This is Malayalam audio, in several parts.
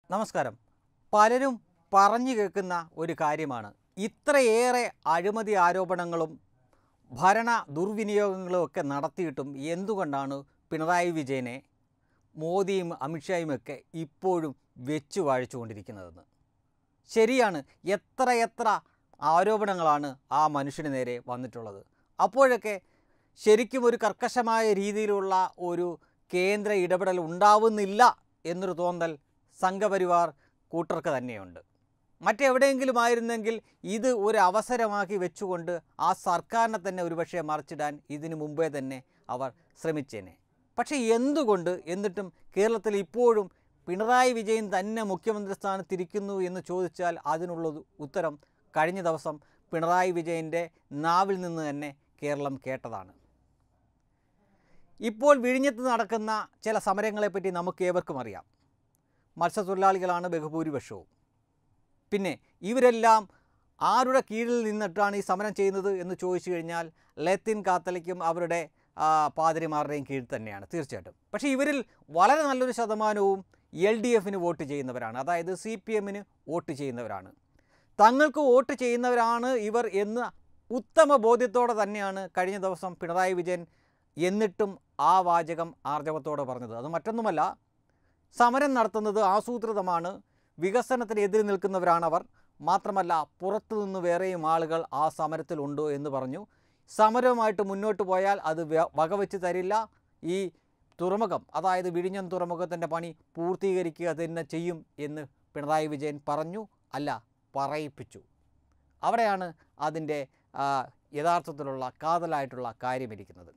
നമസ്കാരം പലരും പറഞ്ഞു കേൾക്കുന്ന ഒരു കാര്യമാണ് ഇത്രയേറെ അഴിമതി ആരോപണങ്ങളും ഭരണ ദുർവിനിയോഗങ്ങളും ഒക്കെ നടത്തിയിട്ടും എന്തുകൊണ്ടാണ് പിണറായി വിജയനെ മോദിയും അമിത്ഷായും ഒക്കെ ഇപ്പോഴും വെച്ചു വാഴിച്ചുകൊണ്ടിരിക്കുന്നതെന്ന് ശരിയാണ് എത്ര എത്ര ആരോപണങ്ങളാണ് ആ മനുഷ്യന് നേരെ വന്നിട്ടുള്ളത് അപ്പോഴൊക്കെ ശരിക്കും ഒരു കർക്കശമായ രീതിയിലുള്ള ഒരു കേന്ദ്ര ഇടപെടൽ ഉണ്ടാവുന്നില്ല എന്നൊരു തോന്നൽ സംഘപരിവാർ കൂട്ടർക്ക് തന്നെയുണ്ട് മറ്റെവിടെയെങ്കിലും ആയിരുന്നെങ്കിൽ ഇത് ഒരു അവസരമാക്കി വെച്ചുകൊണ്ട് ആ സർക്കാരിനെ തന്നെ ഒരുപക്ഷെ മറിച്ചിടാൻ ഇതിനു മുമ്പേ തന്നെ അവർ ശ്രമിച്ചേനെ പക്ഷേ എന്തുകൊണ്ട് എന്നിട്ടും കേരളത്തിൽ ഇപ്പോഴും പിണറായി വിജയൻ തന്നെ മുഖ്യമന്ത്രി സ്ഥാനത്തിരിക്കുന്നു എന്ന് ചോദിച്ചാൽ അതിനുള്ള ഒരു ഉത്തരം കഴിഞ്ഞ ദിവസം പിണറായി വിജയൻ്റെ നാവിൽ നിന്ന് തന്നെ കേരളം കേട്ടതാണ് ഇപ്പോൾ വിഴിഞ്ഞത്ത് നടക്കുന്ന ചില സമരങ്ങളെപ്പറ്റി നമുക്ക് ഏവർക്കും അറിയാം മത്സ്യത്തൊഴിലാളികളാണ് ബഹുഭൂരിപക്ഷവും പിന്നെ ഇവരെല്ലാം ആരുടെ കീഴിൽ നിന്നിട്ടാണ് ഈ സമരം ചെയ്യുന്നത് എന്ന് ചോദിച്ചു കഴിഞ്ഞാൽ ലത്തിൻ കാത്തലിക്കും അവരുടെ ആ, പാതിരിമാരുടെയും കീഴിൽ തന്നെയാണ് തീർച്ചയായിട്ടും പക്ഷേ ഇവരിൽ വളരെ നല്ലൊരു ശതമാനവും എൽ ഡി എഫിന് വോട്ട് ചെയ്യുന്നവരാണ് അതായത് സി പി എമ്മിന് വോട്ട് ചെയ്യുന്നവരാണ് തങ്ങൾക്ക് വോട്ട് ചെയ്യുന്നവരാണ് ഇവർ എന്ന ഉത്തമ ബോധ്യത്തോടെ തന്നെയാണ് കഴിഞ്ഞ ദിവസം പിണറായി വിജയൻ എന്നിട്ടും ആ വാചകം ആർജവത്തോടെ പറഞ്ഞത് അത് മറ്റൊന്നുമല്ല സമരം നടത്തുന്നത് ആസൂത്രിതമാണ് വികസനത്തിന് എതിര് നിൽക്കുന്നവരാണവർ മാത്രമല്ല പുറത്തുനിന്ന് വേറെയും ആളുകൾ ആ സമരത്തിലുണ്ടോ എന്ന് പറഞ്ഞു സമരവുമായിട്ട് മുന്നോട്ട് പോയാൽ അത് വ്യ- വകവെച്ച് തരില്ല ഈ തുറമുഖം അതായത് വിഴിഞ്ഞം തുറമുഖത്തിൻ്റെ പണി പൂർത്തീകരിക്കുക തന്നെ ചെയ്യും എന്ന് പിണറായി വിജയൻ പറഞ്ഞു അല്ല പറയിപ്പിച്ചു അവിടെയാണ് അതിൻ്റെ ആ, യഥാർത്ഥത്തിലുള്ള കാതലായിട്ടുള്ള കാര്യമിരിക്കുന്നത്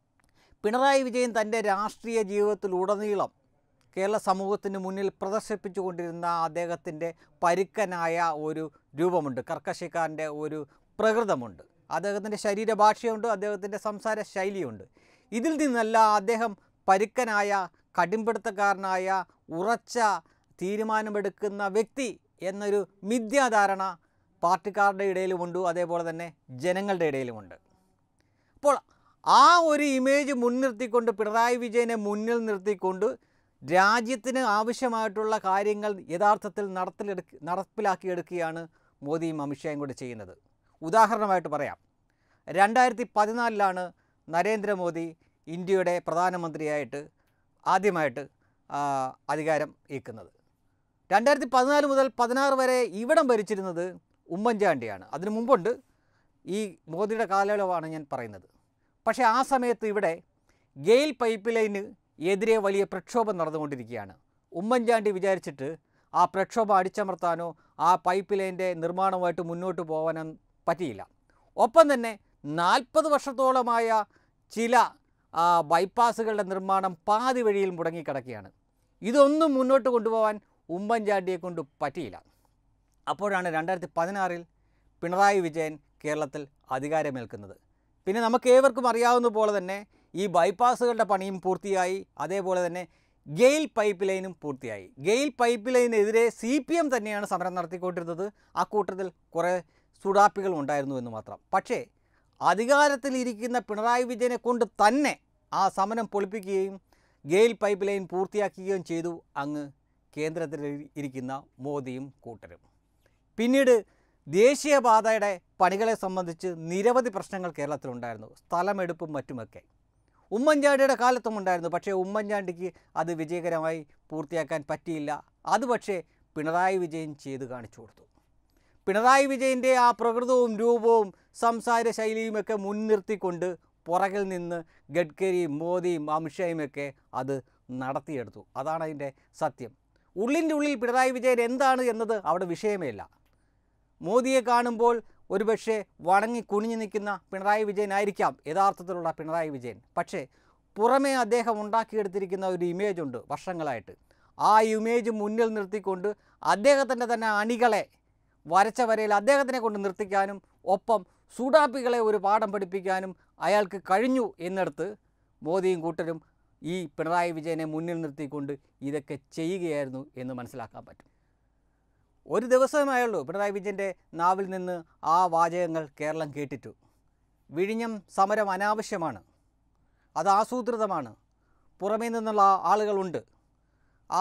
പിണറായി വിജയൻ തൻ്റെ രാഷ്ട്രീയ ജീവിതത്തിലുടനീളം കേരള സമൂഹത്തിന് മുന്നിൽ പ്രദർശിപ്പിച്ചുകൊണ്ടിരുന്ന അദ്ദേഹത്തിൻ്റെ പരുക്കനായ ഒരു രൂപമുണ്ട് കർക്കശക്കാരൻ്റെ ഒരു പ്രകൃതമുണ്ട് അദ്ദേഹത്തിൻ്റെ ശരീരഭാഷയുണ്ട് അദ്ദേഹത്തിൻ്റെ സംസാര ശൈലിയുണ്ട് ഇതിൽ നിന്നല്ല അദ്ദേഹം പരുക്കനായ കടുംപിടുത്തക്കാരനായ ഉറച്ച തീരുമാനമെടുക്കുന്ന വ്യക്തി എന്നൊരു മിഥ്യാധാരണ പാർട്ടിക്കാരുടെ ഇടയിലുമുണ്ട് അതേപോലെ തന്നെ ജനങ്ങളുടെ ഇടയിലുമുണ്ട് അപ്പോൾ ആ ഒരു ഇമേജ് മുൻനിർത്തിക്കൊണ്ട് പിണറായി വിജയനെ മുന്നിൽ നിർത്തിക്കൊണ്ട് രാജ്യത്തിന് ആവശ്യമായിട്ടുള്ള കാര്യങ്ങൾ യഥാർത്ഥത്തിൽ നടത്തിലെടുക്ക നടപ്പിലാക്കിയെടുക്കുകയാണ് മോദിയും അമിത്ഷായും കൂടി ചെയ്യുന്നത് ഉദാഹരണമായിട്ട് പറയാം രണ്ടായിരത്തി പതിനാലിലാണ് നരേന്ദ്രമോദി ഇന്ത്യയുടെ പ്രധാനമന്ത്രിയായിട്ട് ആദ്യമായിട്ട് ആ, അധികാരം ഏൽക്കുന്നത് രണ്ടായിരത്തി പതിനാല് മുതൽ പതിനാറ് വരെ ഇവിടം ഭരിച്ചിരുന്നത് ഉമ്മൻചാണ്ടിയാണ് അതിനു മുമ്പുണ്ട് ഈ മോദിയുടെ കാലയളവാണ് ഞാൻ പറയുന്നത് പക്ഷേ ആ സമയത്ത് ഇവിടെ ഗെയിൽ പൈപ്പ് ലൈന് എതിരെ വലിയ പ്രക്ഷോഭം നടന്നുകൊണ്ടിരിക്കുകയാണ് ഉമ്മൻചാണ്ടി വിചാരിച്ചിട്ട് ആ പ്രക്ഷോഭം അടിച്ചമർത്താനോ ആ പൈപ്പ് ലൈൻ്റെ നിർമ്മാണവുമായിട്ട് മുന്നോട്ട് പോകാനോ പറ്റിയില്ല ഒപ്പം തന്നെ നാൽപ്പത് വർഷത്തോളമായ ചില ആ, ബൈപ്പാസുകളുടെ നിർമ്മാണം പാതി വഴിയിൽ മുടങ്ങിക്കിടക്കുകയാണ് ഇതൊന്നും മുന്നോട്ട് കൊണ്ടുപോകാൻ ഉമ്മൻചാണ്ടിയെ കൊണ്ട് പറ്റിയില്ല അപ്പോഴാണ് രണ്ടായിരത്തി പതിനാറിൽ പിണറായി വിജയൻ കേരളത്തിൽ അധികാരമേൽക്കുന്നത് പിന്നെ നമുക്ക് ഏവർക്കും അറിയാവുന്ന പോലെ തന്നെ ഈ ബൈപ്പാസുകളുടെ പണിയും പൂർത്തിയായി അതേപോലെ തന്നെ ഗെയിൽ പൈപ്പ് ലൈനും പൂർത്തിയായി ഗെയിൽ പൈപ്പ് ലൈനെതിരെ സി പി എം തന്നെയാണ് സമരം നടത്തിക്കൊണ്ടിരുന്നത് ആ കൂട്ടത്തിൽ കുറേ സുഡാപ്പികൾ ഉണ്ടായിരുന്നു എന്ന് മാത്രം പക്ഷേ അധികാരത്തിലിരിക്കുന്ന പിണറായി വിജയനെ കൊണ്ട് തന്നെ ആ സമരം പൊളിപ്പിക്കുകയും ഗെയിൽ പൈപ്പ് ലൈൻ പൂർത്തിയാക്കുകയും ചെയ്തു അങ്ങ് കേന്ദ്രത്തിൽ ഇരിക്കുന്ന മോദിയും കൂട്ടരും പിന്നീട് ദേശീയപാതയുടെ പണികളെ സംബന്ധിച്ച് നിരവധി പ്രശ്നങ്ങൾ കേരളത്തിലുണ്ടായിരുന്നു സ്ഥലമെടുപ്പും മറ്റുമൊക്കെ ഉമ്മൻചാണ്ടിയുടെ കാലത്തും ഉണ്ടായിരുന്നു പക്ഷേ ഉമ്മൻചാണ്ടിക്ക് അത് വിജയകരമായി പൂർത്തിയാക്കാൻ പറ്റിയില്ല അത് പക്ഷേ പിണറായി വിജയൻ ചെയ്ത് കാണിച്ചു കൊടുത്തു പിണറായി വിജയൻ്റെ ആ പ്രകൃതവും രൂപവും സംസാര ശൈലിയുമൊക്കെ മുൻനിർത്തിക്കൊണ്ട് പുറകിൽ നിന്ന് ഗഡ്കരിയും മോദിയും അമിത്ഷായുമൊക്കെ അത് നടത്തിയെടുത്തു അതാണ് അതിൻ്റെ സത്യം ഉള്ളിൻ്റെ ഉള്ളിൽ പിണറായി വിജയൻ എന്താണ് എന്നത് അവിടെ വിഷയമേ ഇല്ല മോദിയെ കാണുമ്പോൾ ഒരുപക്ഷെ വണങ്ങി കുനിഞ്ഞു നിൽക്കുന്ന പിണറായി വിജയനായിരിക്കാം യഥാർത്ഥത്തിലുള്ള പിണറായി വിജയൻ പക്ഷേ പുറമേ അദ്ദേഹം ഉണ്ടാക്കിയെടുത്തിരിക്കുന്ന ഒരു ഇമേജ് ഉണ്ട് വർഷങ്ങളായിട്ട് ആ ഇമേജ് മുന്നിൽ നിർത്തിക്കൊണ്ട് അദ്ദേഹത്തിൻ്റെ തന്നെ അണികളെ വരച്ച വരയിൽ അദ്ദേഹത്തിനെ കൊണ്ട് നിർത്തിക്കാനും ഒപ്പം സൂഡാപ്പികളെ ഒരു പാഠം പഠിപ്പിക്കാനും അയാൾക്ക് കഴിഞ്ഞു എന്നിടത്ത് മോദിയും കൂട്ടരും ഈ പിണറായി വിജയനെ മുന്നിൽ നിർത്തിക്കൊണ്ട് ഇതൊക്കെ ചെയ്യുകയായിരുന്നു എന്ന് മനസ്സിലാക്കാൻ പറ്റും ഒരു ദിവസമായുള്ളൂ പിണറായി വിജയൻ്റെ നാവിൽ നിന്ന് ആ വാചകങ്ങൾ കേരളം കേട്ടിട്ടു വിഴിഞ്ഞം സമരം അനാവശ്യമാണ് അത് ആസൂത്രിതമാണ് പുറമേ നിന്നുള്ള ആളുകളുണ്ട് ആ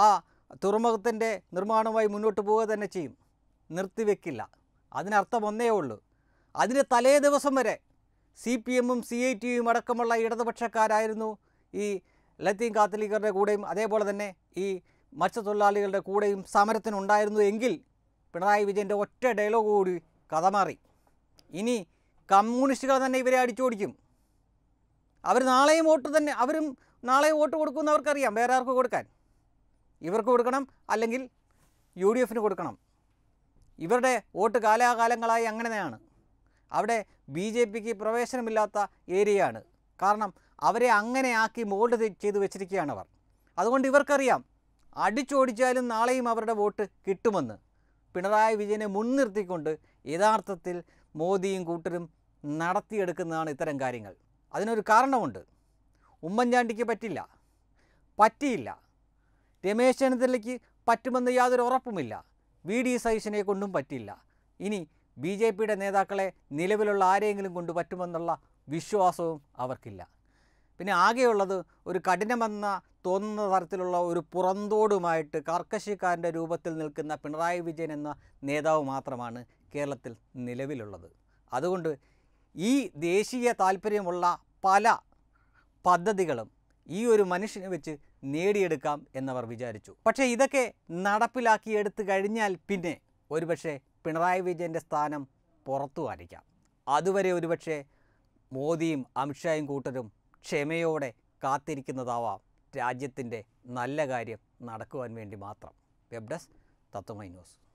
തുറമുഖത്തിൻ്റെ നിർമ്മാണവുമായി മുന്നോട്ട് പോവുക തന്നെ ചെയ്യും നിർത്തിവെക്കില്ല അതിനർത്ഥം ഒന്നേ ഉള്ളൂ അതിന് തലേ ദിവസം വരെ സി പി എമ്മും സി ഐ ടിയും അടക്കമുള്ള ഇടതുപക്ഷക്കാരായിരുന്നു ഈ ലത്തീൻ കാത്തലിക്കരുടെ കൂടെയും അതേപോലെ തന്നെ ഈ മത്സ്യത്തൊഴിലാളികളുടെ കൂടെയും സമരത്തിനുണ്ടായിരുന്നു എങ്കിൽ പിണറായി വിജയൻ്റെ ഒറ്റ ഡയലോഗ് കൂടി കഥ മാറി ഇനി കമ്മ്യൂണിസ്റ്റുകൾ തന്നെ ഇവരെ അടിച്ചോടിക്കും അവർ നാളെയും വോട്ട് തന്നെ അവരും നാളെ വോട്ട് കൊടുക്കുമെന്ന് അവർക്കറിയാം വേറെ ആർക്ക് കൊടുക്കാൻ ഇവർക്ക് കൊടുക്കണം അല്ലെങ്കിൽ യു ഡി എഫിന് കൊടുക്കണം ഇവരുടെ വോട്ട് കാലാകാലങ്ങളായി അങ്ങനെയാണ് അവിടെ ബി ജെ പിക്ക് പ്രവേശനമില്ലാത്ത ഏരിയയാണ് കാരണം അവരെ അങ്ങനെ ആക്കി മോൾഡ് തെ- ചെയ്ത് വെച്ചിരിക്കുകയാണ് അവർ അതുകൊണ്ട് ഇവർക്കറിയാം അടിച്ചോടിച്ചാലും നാളെയും അവരുടെ വോട്ട് കിട്ടുമെന്ന് പിണറായി വിജയനെ മുൻനിർത്തിക്കൊണ്ട് യഥാർത്ഥത്തിൽ മോദിയും കൂട്ടരും നടത്തിയെടുക്കുന്നതാണ് ഇത്തരം കാര്യങ്ങൾ അതിനൊരു കാരണമുണ്ട് ഉമ്മൻചാണ്ടിക്ക് പറ്റില്ല പറ്റിയില്ല രമേശ് ചെന്നിത്തലയ്ക്ക് പറ്റുമെന്ന് യാതൊരു ഉറപ്പുമില്ല വി ഡി സതീശനെ കൊണ്ടും പറ്റില്ല ഇനി ബി ജെ പിയുടെ നേതാക്കളെ നിലവിലുള്ള ആരെയെങ്കിലും കൊണ്ട് പറ്റുമെന്നുള്ള വിശ്വാസവും അവർക്കില്ല പിന്നെ ആകെയുള്ളത് ഒരു കഠിനമെന്ന തോന്നുന്ന തരത്തിലുള്ള ഒരു പുറന്തോടുമായിട്ട് കർക്കശക്കാരൻ്റെ രൂപത്തിൽ നിൽക്കുന്ന പിണറായി വിജയൻ എന്ന നേതാവ് മാത്രമാണ് കേരളത്തിൽ നിലവിലുള്ളത് അതുകൊണ്ട് ഈ ദേശീയ താല്പര്യമുള്ള പല പദ്ധതികളും ഈ ഒരു മനുഷ്യനെ വെച്ച് നേടിയെടുക്കാം എന്നവർ വിചാരിച്ചു പക്ഷേ ഇതൊക്കെ നടപ്പിലാക്കിയെടുത്തു കഴിഞ്ഞാൽ പിന്നെ ഒരുപക്ഷെ പിണറായി വിജയൻ്റെ സ്ഥാനം പുറത്തു ആയിരിക്കാം അതുവരെ ഒരുപക്ഷെ മോദിയും അമിത്ഷായും കൂട്ടരും ക്ഷമയോടെ കാത്തിരിക്കുന്നതാവാം രാജ്യത്തിൻ്റെ നല്ല കാര്യം നടക്കുവാൻ വേണ്ടി മാത്രം വെബ് ഡെസ്ക് തത്വമൈ ന്യൂസ്